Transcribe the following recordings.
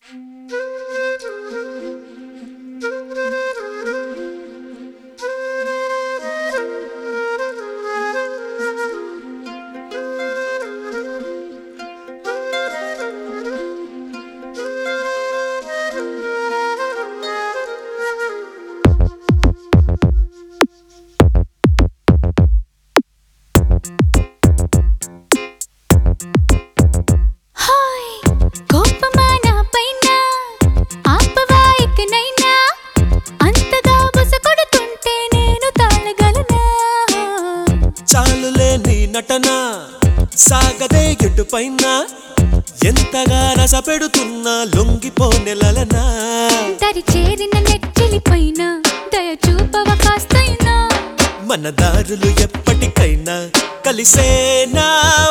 పైన ఎంతగా రస పెడుతున్నా లొంగిపోనెలనా దరి చేరిన నెచ్చిలి పైన దయ చూపవ కాస్తైనా మన దారులు ఎప్పటికైనా కలిసేనా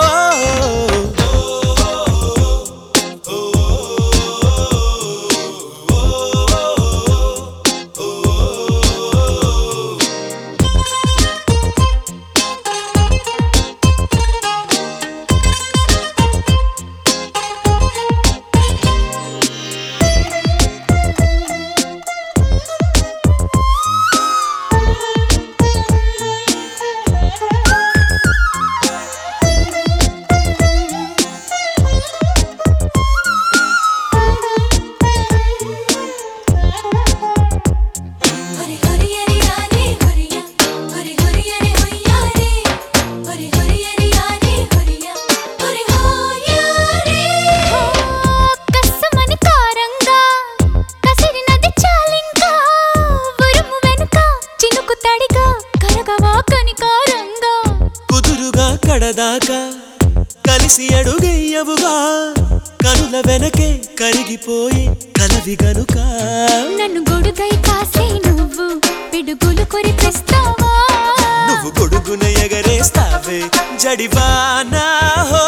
హరి హరి హరి హరి హరియ హరి హరి హరి హొయ్య రే హరి హరి హరి హరి హరియ హరి హోయ రే ఓ, కస్సమని కారంగా కసిరినది చాలింకా ఉరుము వెనుక చినుకు తడిగా కరగవా కనికారంగా కుదురుగా కడదాకా కలిసి అడుగెయ్యవుగా కనుల వెనకే కరిగిపోయి కలవి గనుక నన్ను గొడుగై కాసే నువ్వు పిడుగులు కొరిపిస్తావా నువ్వు గొడుగున ఎగరేస్తావే జడివానా హో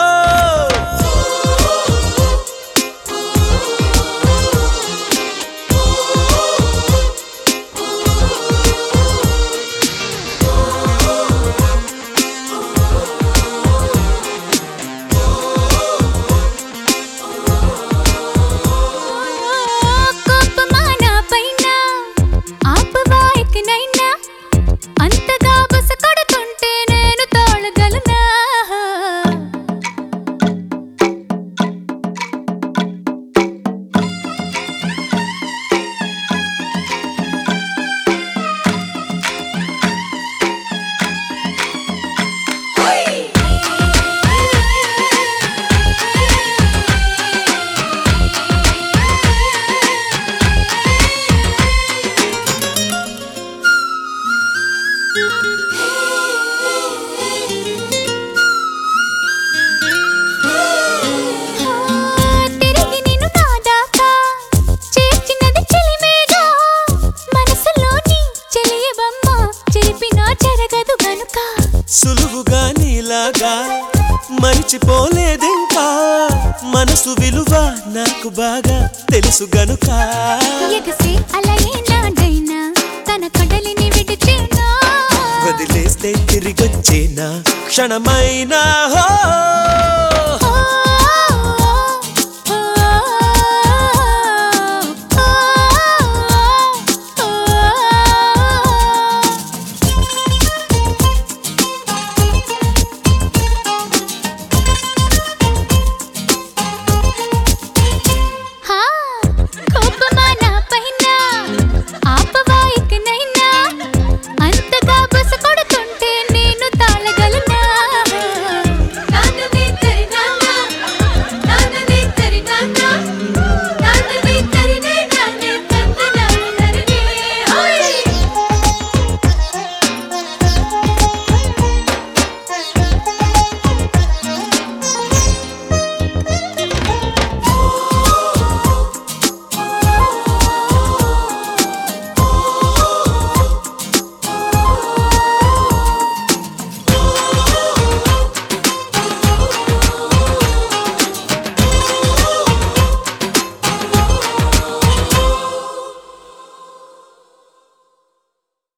కోపమా నా పైన ఆపవా ఎక్కనైనా అంతగా బస కొడుతుంటే నేను తోలగలనా తిరిగి నిన్ను నా దాకా చేర్చినది చెలిమేగా మనసులోని చెలియబమ్మ చెరిపినా చెరగదు గనుక సులువుగా నీలాగా మరిచిపోలేదింకా మనసు విలువ నాకు బాగా తెలుసు గనుక ఎగసే అలయే నాడైనా తన కడలిని విడిచేనా వదిలేస్తే తిరిగొచ్చేనా క్షణమైనా హో ఓ